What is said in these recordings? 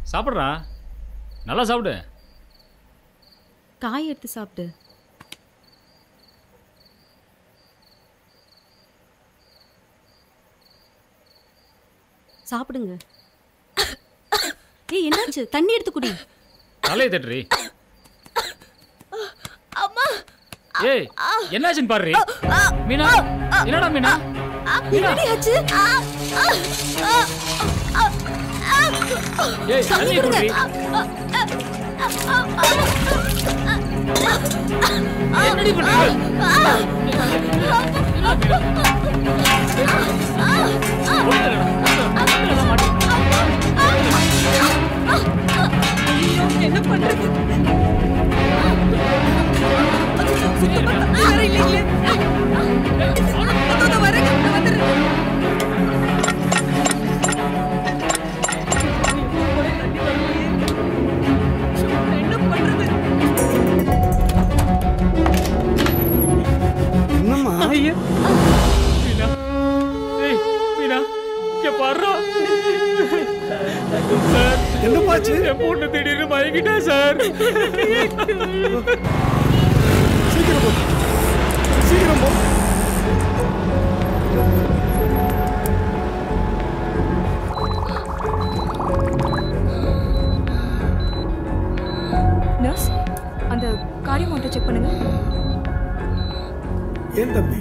சாப்பிட்றா நல்லா சாப்பிடு காய் எடுத்து சாப்பிடு சாப்பிடுங்க ஏய் என்னாச்சு தண்ணி எடுத்து குடி தலையை தட்டுறி ஏய் என்னாச்சுன்னு பாரு மீனா என்னடா மீனா மீனா என்னடி ஆச்சு ஏய் தண்ணி குடி என்னடி பண்ற என்ன பண்றது சுத்தமா தண்ணி வேற இல்லைங்களே அதோ வரேங்க வந்துடுறேன் என்ன பண்றது என்னம்மா மீனா ஏய் மீனா இங்க பாருடா சார் என்னப்பாச்சு என் பொண்ணு திடீர்னு மயங்கிட்டா சார் சீக்கிரம் போ சீக்கிரம் போ நர்ஸ் அந்த கார்டியோ மவுண்ட்டை செக் பண்ணுங்க ஏன் தம்பி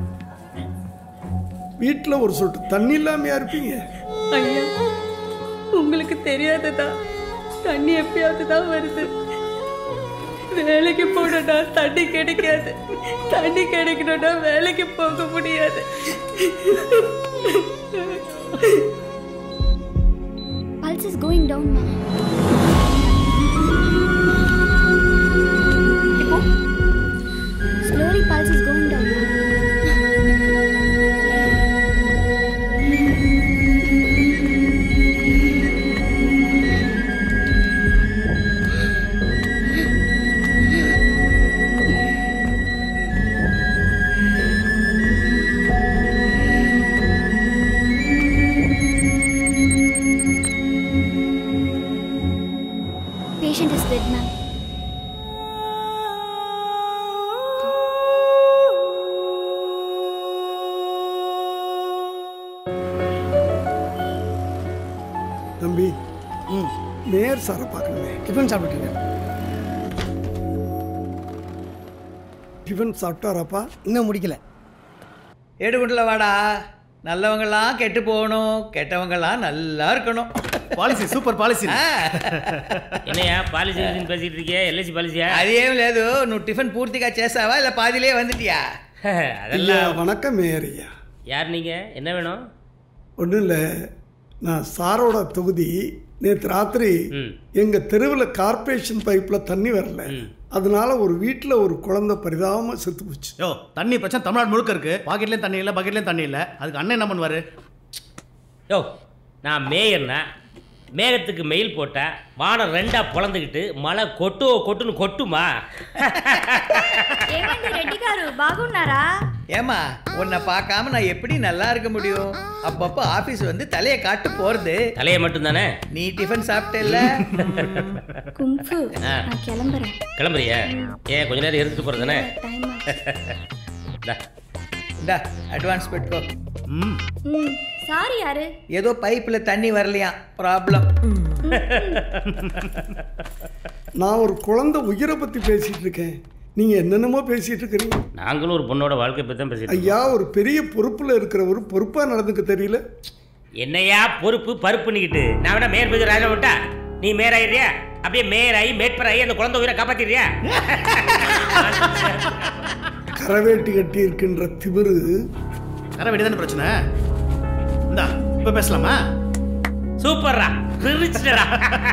வீட்டில் ஒரு சொட்டு தண்ணி இல்லாமையா இருப்பீங்க ஐயா உங்களுக்கு தெரியாததா தண்ணி எப்பயாவது தான் வருது வேலைக்கு போனோம்னா தண்ணி கிடைக்காது தண்ணி கிடைக்கணும்னா வேலைக்கு போக முடியாது Pulse is going down, ma'am. இப்போ Slowly, pulse is going down. Patient is dead, ma'am. தம்பி ம் நேர் சாரை பார்க்கணுமே டிஃபன் சாப்பிட்டுங்க டிஃபன் சாப்பிட்டாராப்பா இன்னும் முடிக்கல ஏடுகுண்டில் வாடா நல்லவங்கெல்லாம் கெட்டு போகணும் கெட்டவங்கெல்லாம் நல்லா இருக்கணும் పాలసీ సూపర్ పాలసీ ఆ, என்னையா பாலிசி கீலிசின்னு பேசிட்டு இருக்கியா எல்ஐசி பாலிசியா అదేం లేదు నువ్వు టిఫిన్ పూర్తిగా చేసావా ఇలా పాదిలే వందిటియా ஐயா அதெல்லாம் வணக்கம் மேயர் ஐயா யார் நீங்க என்ன வேணும் ஒன்றும் இல்லை நான் சாரோட தொகுதி நேற்று ராத்திரி ம். எங்கள் தெருவில் கார்ப்பரேஷன் பைப்பில் தண்ணி வரல அதனால ஒரு வீட்டில் ஒரு குழந்தை பரிதாபமாக செத்து போச்சு யோ தண்ணி பிரச்சனை தமிழ்நாடு முழுக்க இருக்கு பாக்கெட்லயும் தண்ணி இல்ல பக்கெட்லயும் தண்ணி இல்ல அதுக்கு அண்ணன் என்ன பண்ணுவாரு யோ நான் மேயர்னா மேகத்துக்கு மெயில் போட்டா வானம் ரெண்டா பொழந்துக்கிட்டு மழை கொட்டு கொட்டுன்னு கொட்டுமா ఏమండి రెడ్డి గారు బాగున్నారా ஏமா உன்னை பார்க்காம நான் எப்படி நல்லா இருக்க முடியும் அப்பப்போ ஆபீஸ் வந்து தலையை காட்டு போறது தலையை மட்டும்தானே நீ டிஃபன் சாப்பிட்டேல்ல குங்ஃபு ஆ. நான் கிளம்புறேன் கிளம்புறியா ஏன் கொஞ்ச நேரம் இருந்துட்டு போறது தானே டைம் இந்தா. இந்தா அட்வான்ஸ் பெட்டுக்கோ ம் ம் சாரி யாரு ஏதோ பைப்ல தண்ணி வரலையா ப்ராப்ளம் நான் ஒரு குழந்தை உயிரை பற்றி பேசிகிட்டு இருக்கேன் நீங்கள் என்னென்னமோ பேசிகிட்டு இருக்கிறீங்க நாங்களும் ஒரு பொண்ணோட வாழ்க்கை பற்றி தான் பேசிட்டு இருக்கோம். ஐயா ஒரு பெரிய பொறுப்பில் இருக்கிறவர் பொறுப்பாக நடந்துக்க தெரியல என்னையா பொறுப்பு பருப்புன்னுக்கிட்டு நான் வேணா மேயர் பேசி ராஜா விட்டா நீ மேயர் ஆயிடுறியா அப்படியே மேயர் ஆகி மேட்பர் ஆகி அந்த குழந்தை உயிரை காப்பாத்திடுறியா கரவேட்டி கட்டி இருக்கின்ற திமிரு கரை வெடிதானே பிரச்சனை இந்தா இப்ப பேசலாமா சூப்பர்ரா பிரிச்சுடா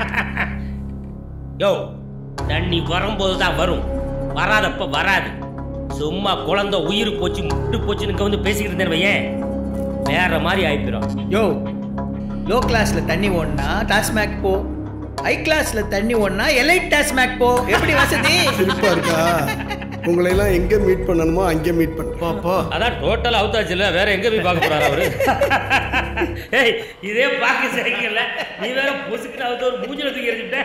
யோ தண்ணி வரும்போது தான் வரும் வராதப்ப வராது சும்மா குழந்தை உயிர் போச்சு முட்டு போச்சுன்னு வந்து பேசிக்கிட்டு இருந்தேன் வையேன் வேற மாதிரி ஆயிப்பிடும் யோ லோ கிளாஸ்ல தண்ணி ஓடனா டாஸ்மேக் போ ஹை கிளாஸ்ல தண்ணி ஓடனா எலைட் டாஸ்மேக் போ எப்படி வசதி சிரிப்பா இருக்கா உங்களையெல்லாம் எங்கே மீட் பண்ணணுமோ அங்கே மீட் பண்ணுறேன் போ அதான் டோட்டல் அவுத்தாச்சு இல்ல வேற எங்க போய் பார்க்க போறாரு அவரு ஏய் இதே பார்க்க சரிங்கல்ல நீ வேற பொசுக்குன்னு அவுத்து ஒரு மூஞ்சில தூக்கி எறிஞ்சுட்ட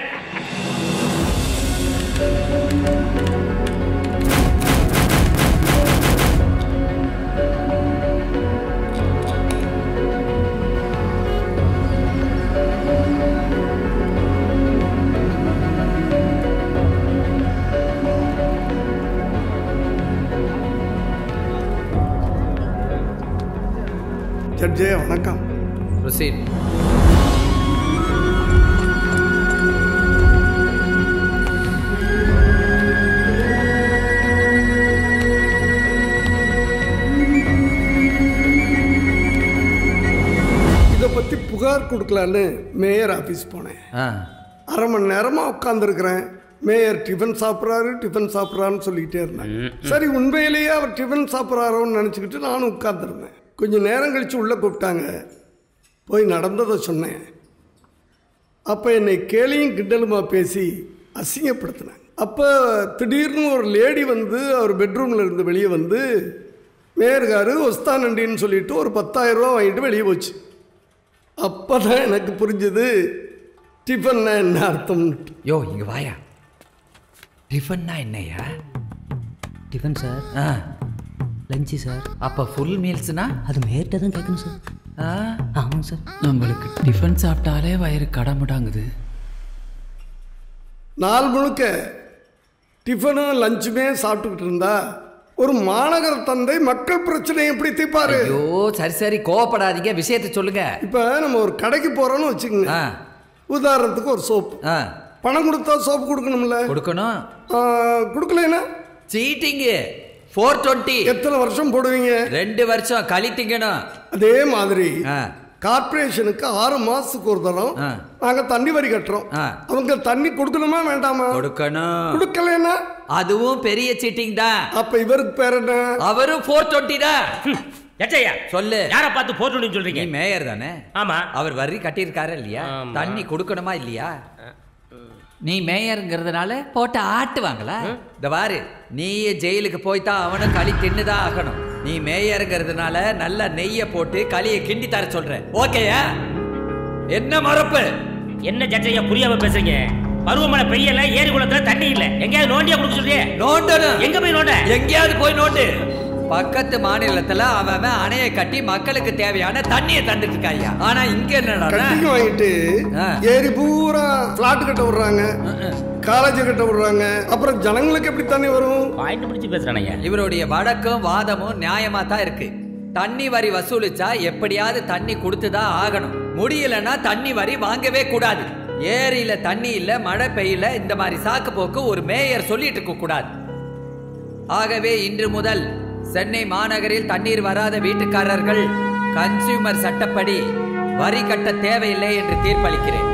ஜட்ஜே வணக்கம் ப்ரொசீட் இதை பற்றி புகார் கொடுக்கலான்னு மேயர் ஆஃபீஸ் போனேன் ஆ அரை மணி நேரமாக உட்காந்துருக்கிறேன் மேயர் டிஃபன் சாப்பிட்றாரு டிஃபன் சாப்பிட்றாருன்னு சொல்லிக்கிட்டே இருந்தேன் சரி உண்மையிலேயே அவர் டிஃபன் சாப்பிட்றாரோன்னு நினச்சிக்கிட்டு நானும் உட்காந்துருந்தேன் கொஞ்சம் நேரம் கழித்து உள்ளே கூப்பிட்டாங்க போய் நடந்ததை சொன்னேன் அப்போ என்னை கேலியும் கிண்டலுமா பேசி அசிங்கப்படுத்தினாங்க அப்போ திடீர்னு ஒரு லேடி வந்து அவர் பெட்ரூமில் இருந்து வெளியே வந்து மேயர்காரு ஒஸ்தானண்டின்னு சொல்லிட்டு ஒரு பத்தாயிரம் ரூபா வாங்கிட்டு வெளியே போச்சு அப்போ தான் எனக்கு புரிஞ்சது டிஃபன்னா என்ன அர்த்தம்னு யோ இங்க வாயா டிஃபன்னா என்னய்யா டிஃபன் சார் ஆ லஞ்சு சார் அப்ப ஃபுல் மீல்ஸ்னா அது மேட்ட தான் கேட்கணும் சார் ஆ ஆமாங்க சார் நம்மளுக்கு டிஃபன் சாப்பிட்டாலே வயிறு கடமுடாங்குது நாள் முழுக்க டிஃபனும் லஞ்சுமே சாப்பிட்டுக்கிட்டு இருந்தா ஒரு மாநகர தந்தை மக்கள் பிரச்சனையை எப்படி தீர்ப்பாரு ஐயோ சரி சரி கோவப்படாதீங்க விஷயத்தை சொல்லுங்க இப்போ நம்ம ஒரு கடைக்கு போகிறோன்னு வச்சுக்கோங்க ஆ உதாரணத்துக்கு ஒரு சோப்பு ஆ பணம் கொடுத்தா சோப்பு கொடுக்கணும்ல கொடுக்கணும் ஆ, கொடுக்கலைன்னா சீட்டிங்கு ஃபோர் டுவெண்ட்டி எத்தனை வருஷம் போடுவீங்க ரெண்டு வருஷம் கழித்தீங்கணும் அதே மாதிரி ஆ கார்ப்பரேஷனுக்கு ஆறு மாசத்துக்கு ஒரு தரம் ஆ. நாங்க தண்ணி வரி கட்டுறோம் ஆ. அவங்க தண்ணி கொடுக்கணுமா வேண்டாமா கொடுக்கணும் கொடுக்கலைன்னா அதுவும் பெரிய சீட்டிங் தான் அப்ப இவருக்கு பேர் என்ன அவரும் ஃபோர் டுவெண்ட்டி தான் எச்சையா சொல்லு யாரை பார்த்து போட்டுன்னு நீ சொல்றீங்க மேயர் தானே ஆமா அவர் வரி கட்டியிருக்காரா இல்லையா ஆமா. தண்ணி கொடுக்கணுமா இல்லையா நீ மேயருங்கிறதுனால போட்டு ஆட்டுவாங்களா இந்த பாரு நீயே ஜெயிலுக்கு போய் தான் அவனும் களி தின்னுதான் ஆகணும் நீ மேயருங்கிறதுனால நல்ல நெய்ய போட்டு களியை கிண்டி தர சொல்ற ஓகேயா என்ன மறப்பு என்ன ஜட்ஜையா புரியாம பேசுறீங்க பருவமழை பெய்யல ஏரி குளத்துல தண்ணி இல்ல எங்கேயாவது நோண்டியா கொடுக்க சொல்றியே நோண்டணும் எங்க போய் நோண்ட எங்கேயாவது போய் நோண்டு பக்கத்து மாநிலத்துல அவன் அவன் அணையை கட்டி மக்களுக்கு தேவையான தண்ணியை தந்துட்டு இருக்காயா ஆனா இங்க என்னடா கட்டிக்கு வாங்கிட்டு ஆ. ஏரி பூரா பிளாட் கட்ட விடுறாங்க காலேஜ் கட்ட விடுறாங்க அப்புறம் ஜனங்களுக்கு எப்படி தண்ணி வரும் பாயிண்ட் பிடிச்சு பேசுறானய்யா இவருடைய வழக்கும் வாதமும் நியாயமா தான் இருக்கு தண்ணி வரி வசூலிச்சா எப்படியாவது தண்ணி கொடுத்துதான் ஆகணும் முடியலன்னா தண்ணி வரி வாங்கவே கூடாது ஏரியில தண்ணி இல்ல மழை பெய்யல இந்த மாதிரி சாக்கு போக்கு ஒரு மேயர் சொல்லிட்டு இருக்க கூடாது ஆகவே இன்று முதல் சென்னை மாநகரில் தண்ணீர் வராத வீட்டுக்காரர்கள் கன்சியூமர் சட்டப்படி வரி கட்ட தேவையில்லை என்று தீர்ப்பளிக்கிறேன்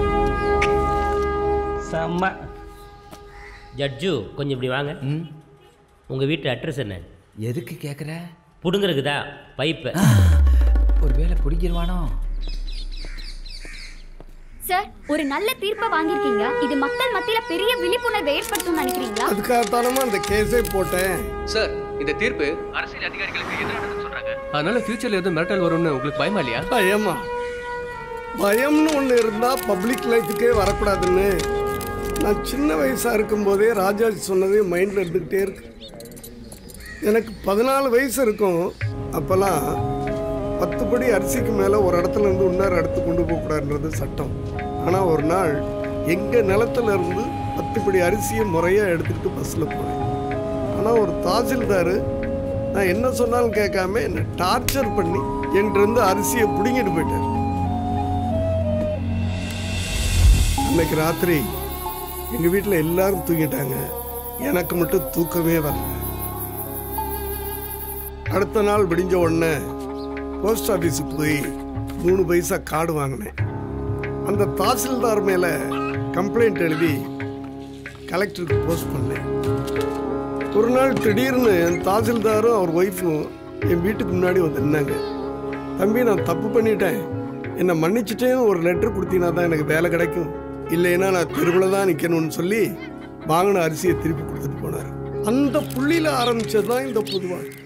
செம்ம ஜட்ஜு கொஞ்சம் இப்படி வாங்க உங்க வீட்டு அட்ரஸ் என்ன எதுக்கு கேக்குற புடுங்குறதுக்குதா பைப்பு ஒருவேளை பிடிக்கிருவானோ சார் ஒரு நல்ல தீர்ப்பை வாங்கியிருக்கீங்க இது மக்கள் மத்தியில பெரிய விழிப்புணர்வை ஏற்படுத்தும் நினைக்கிறீங்களா அதுக்காகத்தானமா அந்த கேஸே போட்டேன் சார் இந்த தீர்ப்பு அரசியல் அதிகாரிகளுக்கு எதிரானதுன்னு சொல்றாங்க அதனால ஃபியூச்சர்ல எதுவும் மிரட்டல் வரும்னு உங்களுக்கு பயமா இல்லையா பயமா பயம்னு ஒன்று இருந்தால் பப்ளிக் லைஃபுக்கே வரக்கூடாதுன்னு நான் சின்ன வயசாக இருக்கும்போதே ராஜாஜி சொன்னது மைண்டில் இருந்துக்கிட்டே இருக்கு எனக்கு பதினாலு வயசு இருக்கும் அப்போல்லாம் பத்து படி அரிசிக்கு மேலே ஒரு இடத்துல இருந்து இன்னொரு இடத்துக்கு கொண்டு போகக்கூடாதுன்றது சட்டம் ஆனால் ஒரு நாள் எங்கள் நிலத்துல இருந்து பத்து படி அரிசியை முறையாக எடுத்துக்கிட்டு பஸ்ஸில் போனேன் ஆனால் ஒரு தாசில்தார் நான் என்ன சொன்னாலும் கேட்காம என்னை டார்ச்சர் பண்ணி என்கிட்ட அரிசியை பிடுங்கிட்டு போயிட்டார் அன்னைக்கு ராத்திரி எங்கள் வீட்டில் எல்லாரும் தூங்கிட்டாங்க எனக்கு மட்டும் தூக்கமே வரல அடுத்த நாள் விடிஞ்ச உடனே போஸ்ட் ஆஃபீஸுக்கு போய் மூணு பைசா கார்டு வாங்கினேன் அந்த தாசில்தார் மேலே கம்ப்ளைண்ட் எழுதி கலெக்டருக்கு போஸ்ட் பண்ணேன் ஒரு நாள் திடீர்னு என் தாசில்தாரும் அவர் ஒய்ஃபும் என் வீட்டுக்கு முன்னாடி வந்து நின்னாங்க தம்பி நான் தப்பு பண்ணிட்டேன் என்னை மன்னிச்சிட்டேன்னு ஒரு லெட்டர் கொடுத்தீங்கன்னா தான் எனக்கு வேலை கிடைக்கும் இல்லைன்னா நான் தெருவில் தான் நிற்கணும்னு சொல்லி வாங்கின அரிசியை திருப்பி கொடுத்துட்டு போனார் அந்த புள்ளியில் ஆரம்பிச்சது தான் இந்த பொதுவாக